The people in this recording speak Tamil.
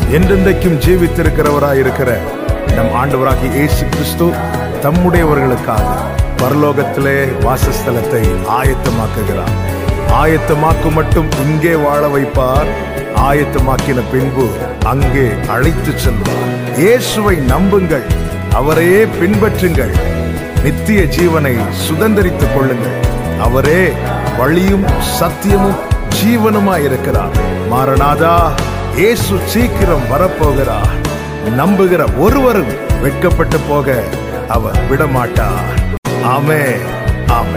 என்றென்றைக்கும் ஜீவித்திருக்கிறவராயிருக்கிற நம் ஆண்டவராகிய இயேசு கிறிஸ்து தம்முடையவர்களுக்காக பரலோகத்திலே வாசஸ்தலத்தை ஆயத்தமாக்குகிறார் ஆயத்தமாக்கு மட்டும் இங்கே வாழ வைப்பார் ஆயத்தமாக்கின பின்பு அங்கே அழைத்து செல்வார் இயேசுவை நம்புங்கள் அவரையே பின்பற்றுங்கள் நித்திய ஜீவனை சுதந்தரித்துக் கொள்ளுங்கள் அவரே வழியும் சத்தியமும் ஜீவனுமாய் இருக்கிறார் மாரநாதா இயேசு சீக்கிரம் வரப்போகிறார் நம்புகிற ஒருவரும் வெட்கப்பட்டு போக அவர் விடமாட்டார் ஆமே ஆமே